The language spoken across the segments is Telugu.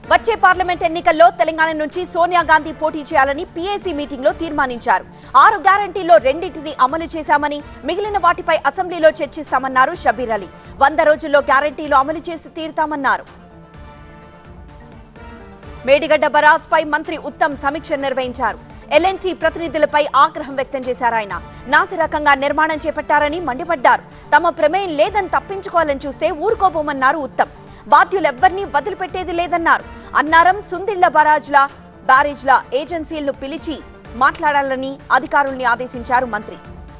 వచ్చే పార్లమెంట్ ఎన్నికల్లో తెలంగాణ నుంచి సోనియా గాంధీ పోటీ చేయాలని పీఏసీ మీటింగ్ లో తీర్మానించారు ఆరు గ్యారంటీల్లో రెండింటిని అమలు చేశామని మిగిలిన వాటిపై అసెంబ్లీలో చర్చిస్తామన్నారు షబీర్ అలీ వంద రోజుల్లో గ్యారంటీలు అమలు చేసి తీరుతామన్నారు మేడిగడ్డ బరాజ్ పై మంత్రి ఉత్తమ్ సమీక్ష నిర్వహించారు ఎల్ఎన్టీ ప్రతినిధులపై ఆగ్రహం వ్యక్తం చేశారు ఆయన నాసిరకంగా నిర్మాణం చేపట్టారని మండిపడ్డారు తమ ప్రమేయం లేదని తప్పించుకోవాలని చూస్తే ఊరుకోబోమన్నారు ఉత్తమ్ బాధ్యులెవ్వరినీ వదిలిపెట్టేది లేదన్నారు అన్నారం సుందిళ్ల బరాజ్ల బ్యారేజ్ల ఏజెన్సీలను పిలిచి మాట్లాడాలని అధికారుల్ని ఆదేశించారు మంత్రి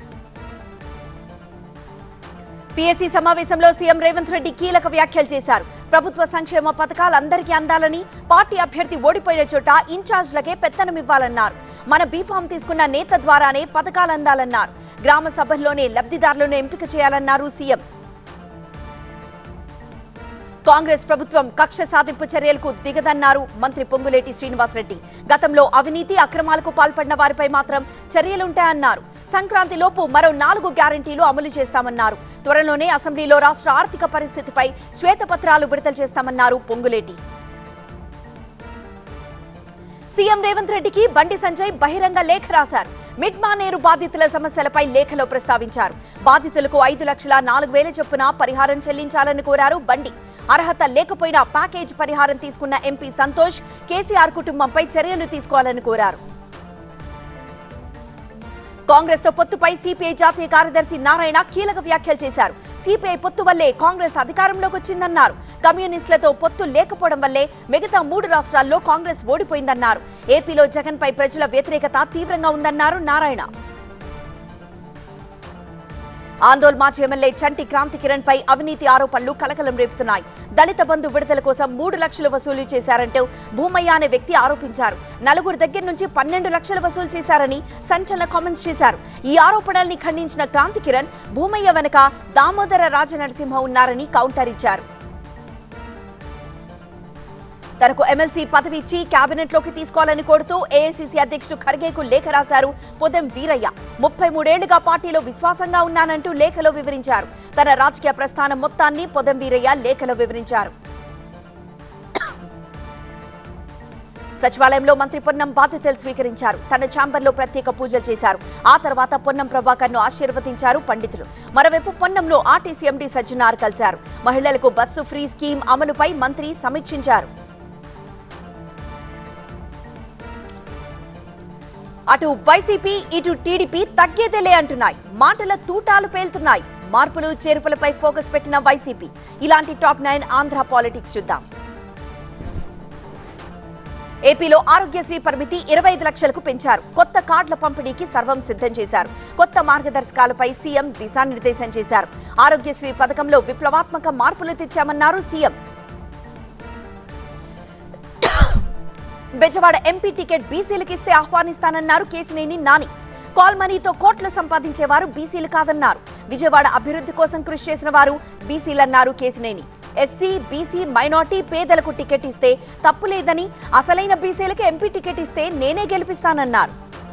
పీఎస్సీ సమావేశంలో సీఎం రేవంత్ రెడ్డి కీలక వ్యాఖ్యలు చేశారు ప్రభుత్వ సంక్షేమ పథకాలు అందరికీ అందాలని పార్టీ అభ్యర్థి ఓడిపోయిన చోట ఇన్ఛార్జ్లకే పెత్తనం ఇవ్వాలన్నారు మన బీఫామ్ తీసుకున్న నేత ద్వారానే పథకాలు అందాలన్నారు గ్రామ సభల్లోనే లబ్ధిదారులను ఎంపిక చేయాలన్నారు సీఎం కాంగ్రెస్ ప్రభుత్వం కక్ష సాధింపు చర్యలకు దిగదన్నారు మంత్రి పొంగులేటి శ్రీనివాసరెడ్డి గతంలో అవినీతి అక్రమాలకు పాల్పడిన వారిపై మాత్రం చర్యలుంటాయన్నారు సంక్రాంతి లోపు మరో నాలుగు గ్యారంటీలు అమలు చేస్తామన్నారు త్వరలోనే అసెంబ్లీలో రాష్ట్ర ఆర్థిక పరిస్థితిపై శ్వేతపత్రాలు విడుదల చేస్తామన్నారు పొంగులేటి సీఎం రేవంత్ రెడ్డికి బండి సంజయ్ బహిరంగ లేఖ రాశారు మిడ్ మానేరు బాధితుల సమస్యలపై లేఖలో ప్రస్తావించారు బాధితులకు ఐదు లక్షల నాలుగు వేల చొప్పున పరిహారం చెల్లించాలని కోరారు బండి అర్హత లేకపోయినా ప్యాకేజ్ పరిహారం తీసుకున్న ఎంపీ సంతోష్ కేసీఆర్ కుటుంబంపై చర్యలు తీసుకోవాలని కోరారు కాంగ్రెస్ తో పొత్తుపై సిపిఐ జాతీయ కార్యదర్శి నారాయణ కీలక వ్యాఖ్యలు చేశారు సిపిఐ పొత్తు వల్లే కాంగ్రెస్ అధికారంలోకి వచ్చిందన్నారు కమ్యూనిస్టులతో పొత్తు లేకపోవడం వల్లే మిగతా మూడు రాష్ట్రాల్లో కాంగ్రెస్ ఓడిపోయిందన్నారు ఏపీలో జగన్ పై ప్రజల వ్యతిరేకత తీవ్రంగా ఉందన్నారు నారాయణ ఆందోళ్ మాజీ ఎమ్మెల్యే చంటి క్రాంతి కిరణ్ పై అవినీతి ఆరోపణలు కలకలం రేపుతున్నాయి దళిత బంధు విడుదల కోసం మూడు లక్షలు వసూలు చేశారంటూ భూమయ్య అనే వ్యక్తి ఆరోపించారు నలుగురు దగ్గర నుంచి పన్నెండు లక్షలు వసూలు చేశారని సంచలన కామెంట్స్ చేశారు ఈ ఆరోపణల్ని ఖండించిన క్రాంతి కిరణ్ భూమయ్య వెనక దామోదర రాజనరసింహ ఉన్నారని కౌంటర్ ఇచ్చారు తనకు ఎమ్మెల్సీ పదవి ఇచ్చి కేబినెట్ లోకి తీసుకోవాలని కోరుతూ ఏఐసీసీ అధ్యక్షుడు ఖర్గేకు లేఖ రాశారు పొదెం వీరయ్య ముప్పై మూడేళ్లుగా పార్టీలో విశ్వాసంగా ఉన్నానంటూ లేఖలో వివరించారు తన రాజకీయ ప్రస్థానం మొత్తాన్ని పొదెం వీరయ్య లేఖలో వివరించారు సచివాలయంలో మంత్రి పొన్నం బాధ్యతలు స్వీకరించారు తన ఛాంబర్లో ప్రత్యేక పూజలు చేశారు ఆ తర్వాత పొన్నం ప్రభాకర్ ను ఆశీర్వదించారు పండితులు మరోవైపు పొన్నంలో ఆర్టీసీ ఎండీ సజ్జనార్ కలిశారు మహిళలకు బస్సు ఫ్రీ స్కీమ్ అమలుపై మంత్రి సమీక్షించారు అటు వైసీపీ ఇటు టీడీపీ తగ్గేదేలే అంటున్నాయి మాటల తూటాలు పేలుతున్నాయి మార్పులు చేర్పులపై ఫోకస్ పెట్టిన వైసీపీ ఇలాంటి టాప్ నైన్ ఆంధ్ర పాలిటిక్స్ చూద్దాం ఏపీలో ఆరోగ్యశ్రీ పరిమితి ఇరవై ఐదు లక్షలకు పెంచారు కొత్త కార్డుల పంపిణీకి సర్వం సిద్ధం చేశారు కొత్త మార్గదర్శకాలపై సీఎం దిశానిర్దేశం చేశారు ఆరోగ్యశ్రీ పథకంలో విప్లవాత్మక మార్పులు తెచ్చామన్నారు సీఎం బెజవాడ ఎంపీ టికెట్ బీసీలకు ఇస్తే ఆహ్వానిస్తానన్నారు కేసినేని నాని కాల్ మనీతో కోట్లు సంపాదించేవారు బీసీలు కాదన్నారు విజయవాడ అభివృద్ధి కోసం కృషి చేసిన వారు బీసీలన్నారు కేసినేని ఎస్సీ బీసీ మైనార్టీ పేదలకు టికెట్ ఇస్తే తప్పు లేదని అసలైన బీసీలకు ఎంపీ టికెట్ ఇస్తే నేనే గెలిపిస్తానన్నారు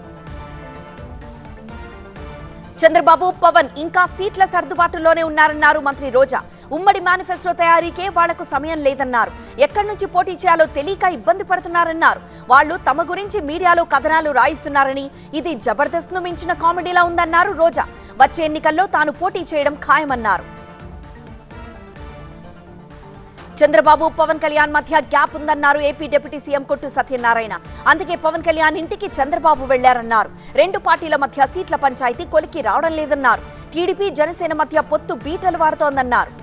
చంద్రబాబు పవన్ ఇంకా సీట్ల సర్దుబాటులోనే ఉన్నారన్నారు మంత్రి రోజా ఉమ్మడి మేనిఫెస్టో తయారీకే వాళ్లకు సమయం లేదన్నారు ఎక్కడి నుంచి పోటీ చేయాలో తెలియక ఇబ్బంది పడుతున్నారన్నారు వాళ్ళు తమ గురించి మీడియాలో కథనాలు రాయిస్తున్నారని ఇది జబర్దస్త్ ను మించిన కామెడీలా ఉందన్నారు రోజా వచ్చే ఎన్నికల్లో తాను పోటీ చేయడం ఖాయమన్నారు చంద్రబాబు పవన్ కళ్యాణ్ మధ్య గ్యాప్ ఉందన్నారు ఏపీ డిప్యూటీ సీఎం కొట్టు సత్యనారాయణ అందుకే పవన్ కళ్యాణ్ ఇంటికి చంద్రబాబు వెళ్లారన్నారు రెండు పార్టీల మధ్య సీట్ల పంచాయతీ కొలికి రావడం లేదన్నారు టీడీపీ జనసేన మధ్య పొత్తు బీటలు వాడుతోందన్నారు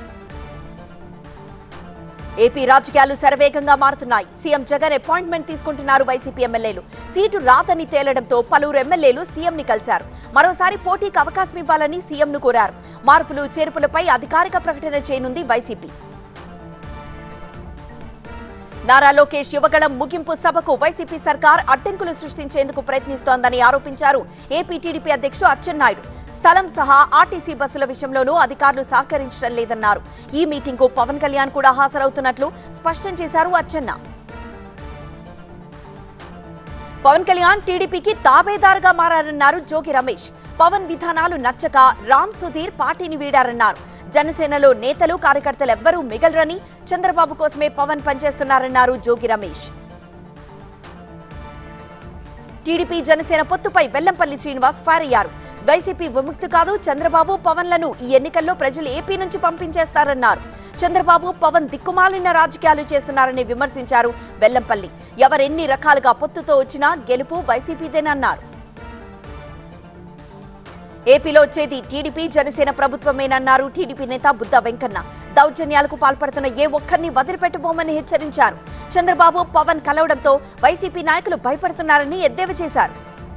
ఏపీ రాజకీయాలు శరవేగంగా మారుతున్నాయి సీఎం జగన్ అపాయింట్మెంట్ తీసుకుంటున్నారు వైసీపీ ఎమ్మెల్యేలు సీటు రాదని తేలడంతో పలువురు ఎమ్మెల్యేలు సీఎం ని కలిశారు మరోసారి పోటీకి అవకాశం ఇవ్వాలని సీఎం ను కోరారు మార్పులు చేర్పులపై అధికారిక ప్రకటన చేయనుంది వైసీపీ నారా లోకేష్ యువగళం ముగింపు సభకు వైసీపీ సర్కార్ అడ్డంకులు సృష్టించేందుకు ప్రయత్నిస్తోందని ఆరోపించారు ఏపీ టీడీపీ అధ్యక్షుడు అచ్చెన్నాయుడు స్థలం సహా ఆర్టీసీ బస్సుల విషయంలోనూ అధికారులు సహకరించడం లేదన్నారు ఈ మీటింగ్ కు పవన్ కళ్యాణ్ కూడా హాజరవుతున్నట్లు స్పష్టం చేశారు అచ్చెన్న పవన్ కళ్యాణ్ టీడీపీకి తాబేదారుగా మారారన్నారు జోగి రమేష్ పవన్ విధానాలు నచ్చక రామ్ సుధీర్ పార్టీని వీడారన్నారు జనసేనలో నేతలు కార్యకర్తలు ఎవ్వరూ మిగలరని చంద్రబాబు కోసమే పవన్ పనిచేస్తున్నారన్నారు జోగి రమేష్ టీడీపీ జనసేన పొత్తుపై వెల్లంపల్లి శ్రీనివాస్ ఫైర్ అయ్యారు వైసీపీ విముక్తి కాదు చంద్రబాబు పవన్లను ఈ ఎన్నికల్లో ప్రజలు ఏపీ నుంచి పంపించేస్తారన్నారు చంద్రబాబు పవన్ దిక్కుమాలిన రాజకీయాలు చేస్తున్నారని విమర్శించారు వెల్లంపల్లి ఎవరెన్ని రకాలుగా పొత్తుతో వచ్చినా గెలుపు వైసీపీదేనన్నారు ఏపీలో వచ్చేది టీడీపీ జనసేన ప్రభుత్వమేనన్నారు టీడీపీ నేత బుద్ధ వెంకన్న దౌర్జన్యాలకు పాల్పడుతున్న ఏ ఒక్కరిని వదిలిపెట్టబోమని హెచ్చరించారు చంద్రబాబు పవన్ కలవడంతో వైసీపీ నాయకులు భయపడుతున్నారని ఎద్దేవా చేశారు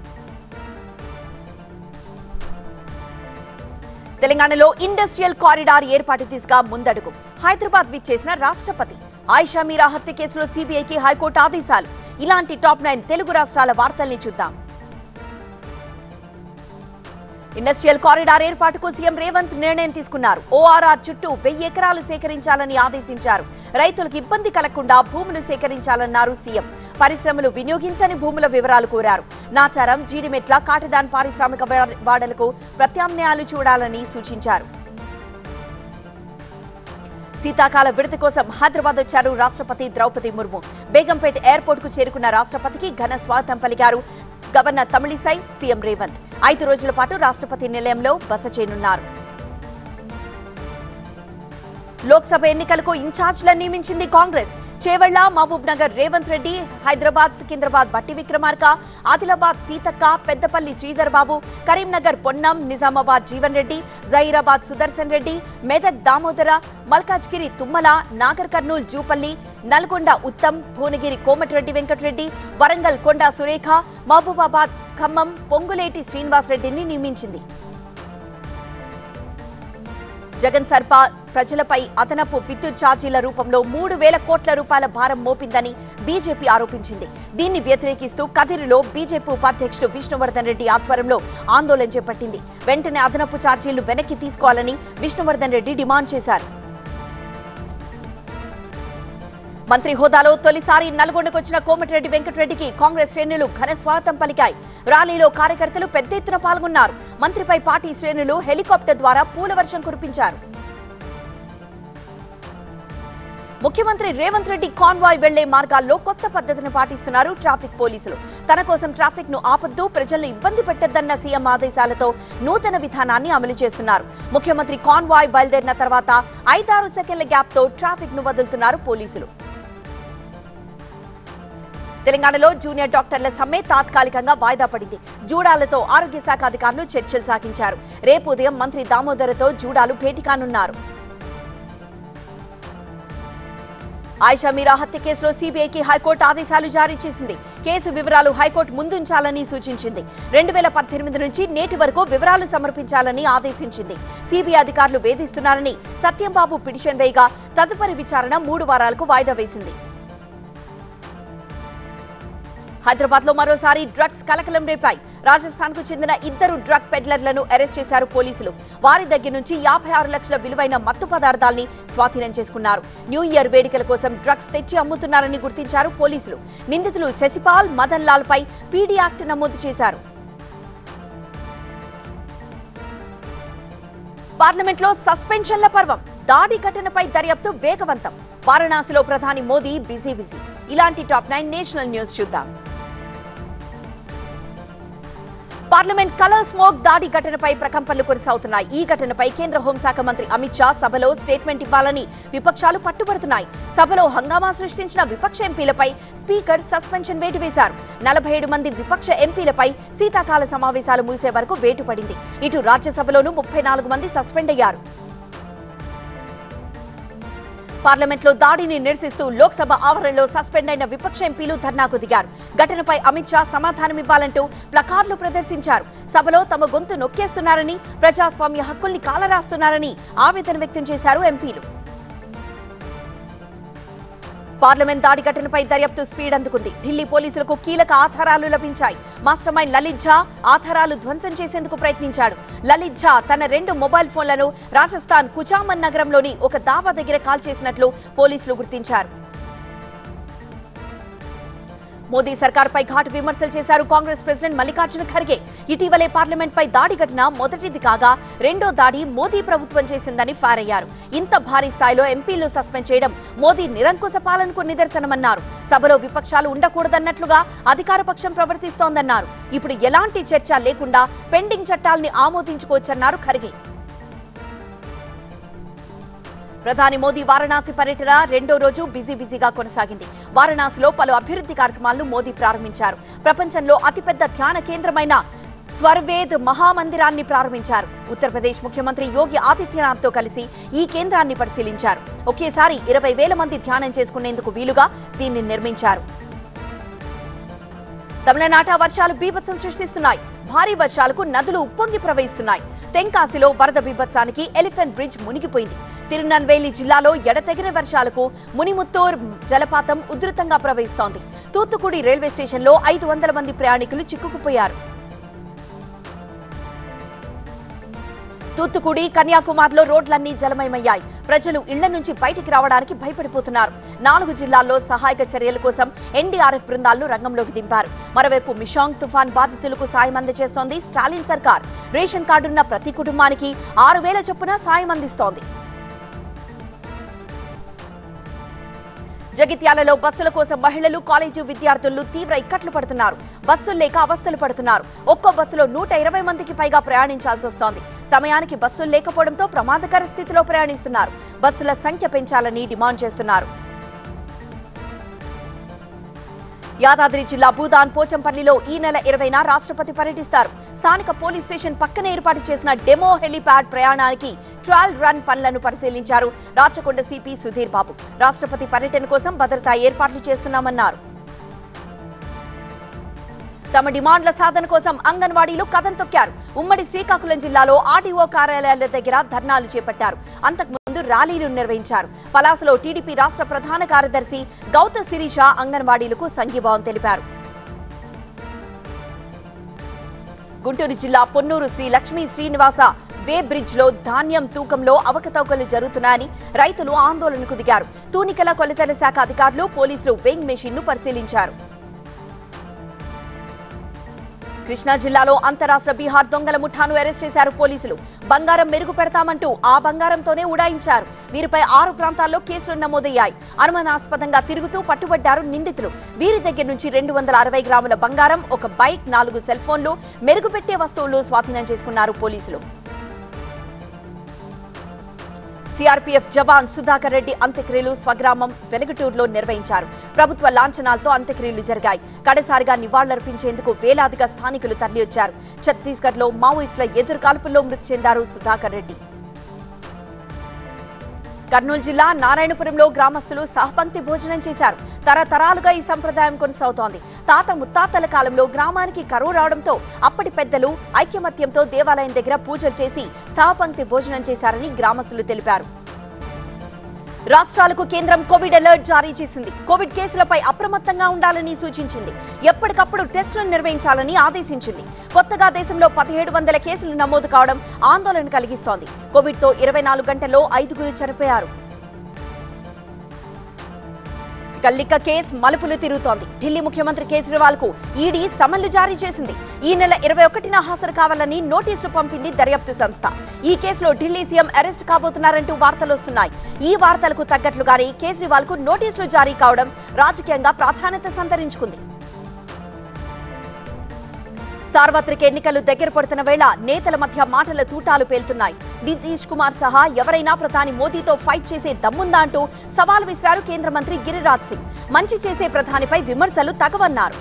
తెలంగాణలో ఇండస్ట్రియల్ కారిడార్ ఏర్పాటు దిశగా ముందడుగు హైదరాబాద్ విచ్చేసిన రాష్ట్రపతి ఆయిషా మీరా హత్య కేసులో సీబీఐకి హైకోర్టు ఆదేశాలు ఇలాంటి టాప్ నైన్ తెలుగు రాష్ట్రాల వార్తల్ని చూద్దాం ఇండస్ట్రియల్ కారిడార్ ఏర్పాటుకు సీఎం రేవంత్ నిర్ణయం తీసుకున్నారు ఓఆర్ఆర్ చుట్టూ వెయ్యి ఎకరాలు సేకరించాలని ఆదేశించారు రైతులకు ఇబ్బంది కలగకుండా భూములు సేకరించాలన్నారు సీఎం పరిశ్రమలు వినియోగించని భూముల వివరాలు కోరారు నాచారం జీడిమెట్ల కాటదాన్ పారిశ్రామిక వా- వాడలకు ప్రత్యామ్నాయాలు చూడాలని సూచించారు శీతాకాల విడత కోసం హైదరాబాద్ వచ్చారు రాష్ట్రపతి ద్రౌపది ముర్ము బేగంపేట్ ఎయిర్పోర్ట్ కు చేరుకున్న రాష్ట్రపతికి ఘన స్వాగతం పలికారు గవర్నర్ తమిళిసై సీఎం రేవంత్ ఐదు రోజుల పాటు రాష్ట్రపతి నిలయంలో బస చేయనున్నారు లోక్సభ ఎన్నికలకు ఇన్ఛార్జ్లను నియమించింది కాంగ్రెస్ చేవెళ్ల మహబూబ్ నగర్ రేవంత్ రెడ్డి హైదరాబాద్ సికింద్రాబాద్ బట్టి విక్రమార్క ఆదిలాబాద్ సీతక్క పెద్దపల్లి శ్రీధర్ బాబు కరీంనగర్ పొన్నం నిజామాబాద్ జీవన్ రెడ్డి జహీరాబాద్ సుదర్శన్ రెడ్డి మెదక్ దామోదర మల్కాజ్గిరి తుమ్మల నాగర్ కర్నూల్ జూపల్లి నల్గొండ ఉత్తమ్ భువనగిరి కోమటిరెడ్డి వెంకటరెడ్డి వరంగల్ కొండా సురేఖ మహబూబాబాద్ ఖమ్మం పొంగులేటి శ్రీనివాస్ రెడ్డిని నియమించింది జగన్ సర్కార్ ప్రజలపై అదనపు విద్యుత్ ఛార్జీల రూపంలో మూడు వేల కోట్ల రూపాయల భారం మోపిందని బీజేపీ ఆరోపించింది దీన్ని వ్యతిరేకిస్తూ కదిరిలో బీజేపీ ఉపాధ్యక్షుడు విష్ణువర్ధన్ రెడ్డి ఆధ్వర్యంలో ఆందోళన చేపట్టింది వెంటనే అదనపు ఛార్జీలు వెనక్కి తీసుకోవాలని విష్ణువర్ధన్ రెడ్డి డిమాండ్ చేశారు మంత్రి హోదాలో తొలిసారి నల్గొండకు వచ్చిన కోమటిరెడ్డి వెంకటరెడ్డికి కాంగ్రెస్ శ్రేణులు ఘన స్వాగతం పలికాయి ర్యాలీలో కార్యకర్తలు పెద్ద ఎత్తున పాల్గొన్నారు మంత్రిపై పార్టీ శ్రేణులు హెలికాప్టర్ ద్వారా పూలవర్షం కురిపించారు ముఖ్యమంత్రి రేవంత్ రెడ్డి కాన్వాయ్ వెళ్లే మార్గాల్లో కొత్త పద్ధతిని పాటిస్తున్నారు ట్రాఫిక్ పోలీసులు తన కోసం ట్రాఫిక్ ను ఆపొద్దు ప్రజలను ఇబ్బంది పెట్టొద్దన్న సీఎం ఆదేశాలతో నూతన విధానాన్ని అమలు చేస్తున్నారు ముఖ్యమంత్రి కాన్వాయ్ బయలుదేరిన తర్వాత ఐదారు సెకండ్ల గ్యాప్ తో ట్రాఫిక్ ను వదులుతున్నారు పోలీసులు తెలంగాణలో జూనియర్ డాక్టర్ల సమ్మె తాత్కాలికంగా వాయిదా పడింది జూడాలతో ఆరోగ్య శాఖ అధికారులు చర్చలు సాగించారు రేపు ఉదయం మంత్రి దామోదరతో జూడాలు భేటీ కానున్నారు ఆయిషా మీరా హత్య కేసులో సీబీఐకి హైకోర్టు ఆదేశాలు జారీ చేసింది కేసు వివరాలు హైకోర్టు ముందుంచాలని సూచించింది రెండు వేల పద్దెనిమిది నుంచి నేటి వరకు వివరాలు సమర్పించాలని ఆదేశించింది సీబీఐ అధికారులు వేధిస్తున్నారని సత్యంబాబు పిటిషన్ వేయగా తదుపరి విచారణ మూడు వారాలకు వాయిదా వేసింది హైదరాబాద్ లో మరోసారి డ్రగ్స్ కలకలం రేపాయి రాజస్థాన్ కు చెందిన ఇద్దరు డ్రగ్ పెడ్లర్లను అరెస్ట్ చేశారు పోలీసులు వారి దగ్గర నుంచి యాభై ఆరు లక్షల విలువైన మత్తు పదార్థాల్ని స్వాధీనం చేసుకున్నారు న్యూ ఇయర్ వేడుకల కోసం డ్రగ్స్ తెచ్చి అమ్ముతున్నారని గుర్తించారు పోలీసులు నిందితులు శశిపాల్ మదన్ లాల్ పై పీడీ యాక్ట్ నమోదు చేశారు పార్లమెంట్ లో సస్పెన్షన్ల పర్వం దాడి ఘటనపై దర్యాప్తు వేగవంతం వారణాసిలో ప్రధాని మోదీ బిజీ బిజీ ఇలాంటి టాప్ నైన్ నేషనల్ న్యూస్ చూద్దాం పార్లమెంట్ కలర్ స్మోక్ దాడి ఘటనపై ప్రకంపనలు కొనసాగుతున్నాయి ఈ ఘటనపై కేంద్ర హోంశాఖ మంత్రి అమిత్ షా సభలో స్టేట్మెంట్ ఇవ్వాలని విపక్షాలు పట్టుబడుతున్నాయి సభలో హంగామా సృష్టించిన విపక్ష ఎంపీలపై స్పీకర్ సస్పెన్షన్ వేటు వేశారు నలభై ఏడు మంది విపక్ష ఎంపీలపై శీతాకాల సమావేశాలు ముగిసే వరకు వేటు పడింది ఇటు రాజ్యసభలోనూ ముప్పై నాలుగు మంది సస్పెండ్ అయ్యారు పార్లమెంట్లో దాడిని నిరసిస్తూ లోక్సభ ఆవరణలో సస్పెండ్ అయిన విపక్ష ఎంపీలు ధర్నాకు దిగారు ఘటనపై అమిత్ షా సమాధానమివ్వాలంటూ ప్లకార్డులు ప్రదర్శించారు సభలో తమ గొంతు నొక్కేస్తున్నారని ప్రజాస్వామ్య హక్కుల్ని కాలరాస్తున్నారని ఆవేదన వ్యక్తం చేశారు ఎంపీలు పార్లమెంట్ దాడి ఘటనపై దర్యాప్తు స్పీడ్ అందుకుంది ఢిల్లీ పోలీసులకు కీలక ఆధారాలు లభించాయి మాస్టర్ మైండ్ లలిత్ ఝా ఆధారాలు ధ్వంసం చేసేందుకు ప్రయత్నించాడు లలిత్ ఝా తన రెండు మొబైల్ ఫోన్లను రాజస్థాన్ కుచామన్ నగరంలోని ఒక దావా దగ్గర కాల్ చేసినట్లు పోలీసులు గుర్తించారు మోదీ సర్కార్పై ఘాటు విమర్శలు చేశారు కాంగ్రెస్ ప్రెసిడెంట్ మల్లికార్జున ఖర్గే ఇటీవలే పార్లమెంట్ పై దాడి ఘటన మొదటిది కాగా రెండో దాడి మోదీ ప్రభుత్వం చేసిందని ఫైర్ అయ్యారు ఇంత భారీ స్థాయిలో ఎంపీలు సస్పెండ్ చేయడం మోదీ నిరంకుశ పాలనకు నిదర్శనమన్నారు సభలో విపక్షాలు ఉండకూడదన్నట్లుగా అధికార పక్షం ప్రవర్తిస్తోందన్నారు ఇప్పుడు ఎలాంటి చర్చ లేకుండా పెండింగ్ చట్టాల్ని ఆమోదించుకోవచ్చన్నారు ఖర్గే ప్రధాని మోదీ వారణాసి పర్యటన రెండో రోజు బిజీ బిజీగా కొనసాగింది వారణాసిలో పలు అభివృద్ధి కార్యక్రమాలను మోదీ ప్రారంభించారు ప్రపంచంలో అతిపెద్ద ధ్యాన కేంద్రమైన స్వర్వేద్ మహామందిరాన్ని ప్రారంభించారు ఉత్తరప్రదేశ్ ముఖ్యమంత్రి యోగి ఆదిత్యనాథ్ తో కలిసి ఈ కేంద్రాన్ని పరిశీలించారు ఒకేసారి ఇరవై వేల మంది ధ్యానం చేసుకునేందుకు వీలుగా దీన్ని నిర్మించారు తమిళనాట వర్షాలు బీభత్సం సృష్టిస్తున్నాయి భారీ వర్షాలకు నదులు ఉప్పొంగి ప్రవహిస్తున్నాయి తెంకాసిలో వరద బీభత్సానికి ఎలిఫెంట్ బ్రిడ్జ్ మునిగిపోయింది తిరునల్వేలి జిల్లాలో ఎడతెగిన వర్షాలకు మునిముత్తూర్ జలపాతం ఉధృతంగా ప్రవహిస్తోంది తూత్తుకుడి రైల్వే స్టేషన్లో ఐదు వందల మంది ప్రయాణికులు చిక్కుకుపోయారు తూత్తుకుడి కన్యాకుమారిలో రోడ్లన్నీ జలమయమయ్యాయి ప్రజలు ఇళ్ల నుంచి బయటికి రావడానికి భయపడిపోతున్నారు నాలుగు జిల్లాల్లో సహాయక చర్యల కోసం ఎన్డీఆర్ఎఫ్ బృందాలను రంగంలోకి దింపారు మరోవైపు మిషాంగ్ తుఫాన్ బాధితులకు సాయం అందజేస్తోంది స్టాలిన్ సర్కార్ రేషన్ కార్డున్న ప్రతి కుటుంబానికి ఆరు వేల చొప్పున సాయం అందిస్తోంది జగిత్యాలలో బస్సుల కోసం మహిళలు కాలేజీ విద్యార్థులు తీవ్ర ఇక్కట్లు పడుతున్నారు బస్సులు లేక అవస్థలు పడుతున్నారు ఒక్కో బస్సులో నూట ఇరవై మందికి పైగా ప్రయాణించాల్సి వస్తోంది సమయానికి బస్సులు లేకపోవడంతో ప్రమాదకర స్థితిలో ప్రయాణిస్తున్నారు బస్సుల సంఖ్య పెంచాలని డిమాండ్ చేస్తున్నారు యాదాద్రి జిల్లా భూదాన్ పోచంపల్లిలో ఈ నెల ఇరవైన రాష్ట్రపతి పర్యటిస్తారు స్థానిక పోలీస్ స్టేషన్ పక్కనే ఏర్పాటు చేసిన డెమో హెలీప్యాడ్ ప్రయాణానికి ట్రయల్ రన్ పనులను పరిశీలించారు రాచకొండ సిపి సుధీర్ బాబు రాష్ట్రపతి పర్యటన కోసం భద్రతా ఏర్పాట్లు చేస్తున్నామన్నారు తమ డిమాండ్ల సాధన కోసం అంగన్వాడీలు కథం తొక్కారు ఉమ్మడి శ్రీకాకుళం జిల్లాలో ఆర్టీఓ కార్యాలయాల దగ్గర ధర్నాలు చేపట్టారు అంతకుముందు ర్యాలీలు నిర్వహించారు పలాసలో టీడీపీ రాష్ట్ర ప్రధాన కార్యదర్శి గౌత శిరీష అంగన్వాడీలకు సంఘీభావం తెలిపారు గుంటూరు జిల్లా పొన్నూరు శ్రీ లక్ష్మీ శ్రీనివాస వే బ్రిడ్జ్ లో ధాన్యం తూకంలో అవకతవకలు జరుగుతున్నాయని రైతులు ఆందోళనకు దిగారు తూనికల కొలతల శాఖ అధికారులు పోలీసులు వెయింగ్ మెషిన్ ను పరిశీలించారు కృష్ణా జిల్లాలో అంతరాష్ట్ర బీహార్ దొంగల ముఠాను అరెస్ట్ చేశారు పోలీసులు బంగారం మెరుగు పెడతామంటూ ఆ బంగారంతోనే ఉడాయించారు వీరిపై ఆరు ప్రాంతాల్లో కేసులు నమోదయ్యాయి అనుమానాస్పదంగా తిరుగుతూ పట్టుబడ్డారు నిందితులు వీరి దగ్గర నుంచి రెండు వందల అరవై గ్రాముల బంగారం ఒక బైక్ నాలుగు సెల్ ఫోన్లు మెరుగుపెట్టే వస్తువులు స్వాధీనం చేసుకున్నారు పోలీసులు సిఆర్పీఎఫ్ జవాన్ సుధాకర్ రెడ్డి అంత్యక్రియలు స్వగ్రామం వెలుగుటూరులో నిర్వహించారు ప్రభుత్వ లాంఛనాలతో అంత్యక్రియలు జరిగాయి కడసారిగా నివాళులర్పించేందుకు వేలాదిగా స్థానికులు తరలివచ్చారు ఛత్తీస్గఢ్ లో మావోయిస్టుల ఎదురు కాల్పుల్లో మృతి చెందారు సుధాకర్ రెడ్డి కర్నూలు జిల్లా నారాయణపురంలో గ్రామస్తులు సహపంక్తి భోజనం చేశారు తరతరాలుగా ఈ సంప్రదాయం కొనసాగుతోంది తాత ముత్తాతల కాలంలో గ్రామానికి కరువు రావడంతో అప్పటి పెద్దలు ఐక్యమత్యంతో దేవాలయం దగ్గర పూజలు చేసి సహపంక్తి భోజనం చేశారని గ్రామస్తులు తెలిపారు రాష్ట్రాలకు కేంద్రం కోవిడ్ అలర్ట్ జారీ చేసింది కోవిడ్ కేసులపై అప్రమత్తంగా ఉండాలని సూచించింది ఎప్పటికప్పుడు టెస్టులు నిర్వహించాలని ఆదేశించింది కొత్తగా దేశంలో పదిహేడు వందల కేసులు నమోదు కావడం ఆందోళన కలిగిస్తోంది కోవిడ్ తో ఇరవై నాలుగు గంటల్లో ఐదుగురు చనిపోయారు ఇక లిక్క కేసు మలుపులు తిరుగుతోంది ఢిల్లీ ముఖ్యమంత్రి కేజ్రీవాల్ కు ఈడీ సమన్లు జారీ చేసింది ఈ నెల ఇరవై ఒకటిన హాజరు కావాలని నోటీసులు పంపింది దర్యాప్తు సంస్థ ఈ కేసులో ఢిల్లీ సీఎం అరెస్ట్ కాబోతున్నారంటూ వార్తలు వస్తున్నాయి ఈ వార్తలకు తగ్గట్లుగానే కేజ్రీవాల్ కు నోటీసులు జారీ కావడం రాజకీయంగా ప్రాధాన్యత సంతరించుకుంది సార్వత్రిక ఎన్నికలు దగ్గర పడుతున్న వేళ నేతల మధ్య మాటల తూటాలు పేలుతున్నాయి నితీష్ కుమార్ సహా ఎవరైనా ప్రధాని మోదీతో ఫైట్ చేసే దమ్ముందా అంటూ సవాల్ విసిరారు కేంద్ర మంత్రి గిరిరాజ్ సింగ్ మంచి చేసే ప్రధానిపై విమర్శలు తగవన్నారు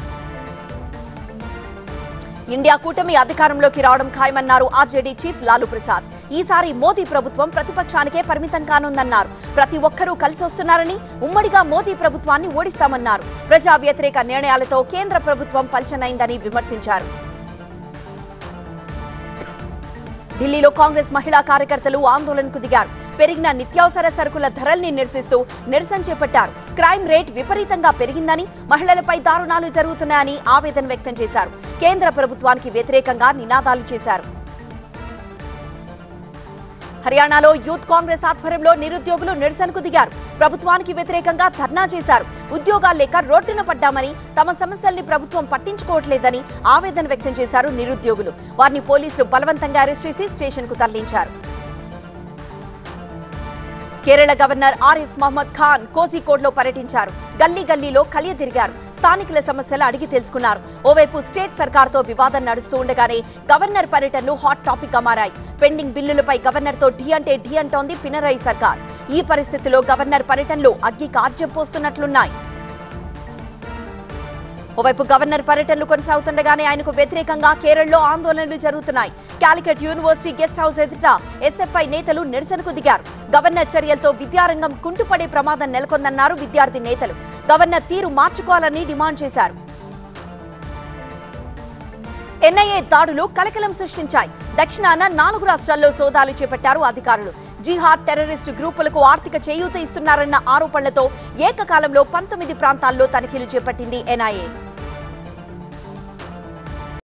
ఇండియా కూటమి అధికారంలోకి రావడం ఖాయమన్నారు ఆర్జేడీ చీఫ్ లాలూ ప్రసాద్ ఈసారి మోదీ ప్రభుత్వం ప్రతిపక్షానికే పరిమితం కానుందన్నారు ప్రతి ఒక్కరూ కలిసి వస్తున్నారని ఉమ్మడిగా మోదీ ప్రభుత్వాన్ని ఓడిస్తామన్నారు ప్రజా వ్యతిరేక నిర్ణయాలతో కేంద్ర ప్రభుత్వం పల్చనైందని విమర్శించారు ఢిల్లీలో కాంగ్రెస్ మహిళా కార్యకర్తలు ఆందోళనకు దిగారు పెరిగిన నిత్యావసర సరుకుల ధరల్ని నిరసిస్తూ నిరసన చేపట్టారు క్రైమ్ రేట్ విపరీతంగా పెరిగిందని మహిళలపై దారుణాలు జరుగుతున్నాయని ఆవేదన వ్యక్తం చేశారు కేంద్ర ప్రభుత్వానికి వ్యతిరేకంగా నినాదాలు చేశారు హర్యానాలో యూత్ కాంగ్రెస్ ఆధ్వర్యంలో నిరుద్యోగులు నిరసనకు దిగారు ప్రభుత్వానికి వ్యతిరేకంగా ధర్నా చేశారు ఉద్యోగాలు లేక రోడ్డున పడ్డామని తమ సమస్యల్ని ప్రభుత్వం పట్టించుకోవట్లేదని ఆవేదన వ్యక్తం చేశారు నిరుద్యోగులు వారిని పోలీసులు బలవంతంగా అరెస్ట్ చేసి స్టేషన్కు తరలించారు కేరళ గవర్నర్ ఆరిఫ్ మహమ్మద్ ఖాన్ కోజికోడ్లో పర్యటించారు గల్లీ గల్లీలో కలియ తిరిగారు స్థానికుల సమస్యలు అడిగి తెలుసుకున్నారు ఓవైపు స్టేట్ సర్కార్తో వివాదం నడుస్తూ ఉండగానే గవర్నర్ పర్యటనలు హాట్ టాపిక్ గా మారాయి పెండింగ్ బిల్లులపై గవర్నర్తో ఢీ అంటే ఢీ అంటోంది పినరయి సర్కార్ ఈ పరిస్థితిలో గవర్నర్ పర్యటనలు అగ్గి కార్జ్యం పోస్తున్నట్లున్నాయి ఓవైపు గవర్నర్ పర్యటనలు కొనసాగుతుండగానే ఆయనకు వ్యతిరేకంగా కేరళలో ఆందోళనలు జరుగుతున్నాయి కాలికట్ యూనివర్సిటీ గెస్ట్ హౌస్ ఎదుట ఎస్ఎఫ్ఐ నేతలు నిరసనకు దిగారు గవర్నర్ చర్యలతో విద్యారంగం కుంటుపడే ప్రమాదం నెలకొందన్నారు విద్యార్థి నేతలు గవర్నర్ తీరు మార్చుకోవాలని డిమాండ్ చేశారు ఎన్ఐఏ దాడులు కలకలం సృష్టించాయి దక్షిణాన నాలుగు రాష్ట్రాల్లో సోదాలు చేపట్టారు అధికారులు జిహాద్ టెర్రరిస్టు గ్రూపులకు ఆర్థిక చేయూత ఇస్తున్నారన్న ఆరోపణలతో ఏకకాలంలో పంతొమ్మిది ప్రాంతాల్లో తనిఖీలు చేపట్టింది ఎన్ఐఏ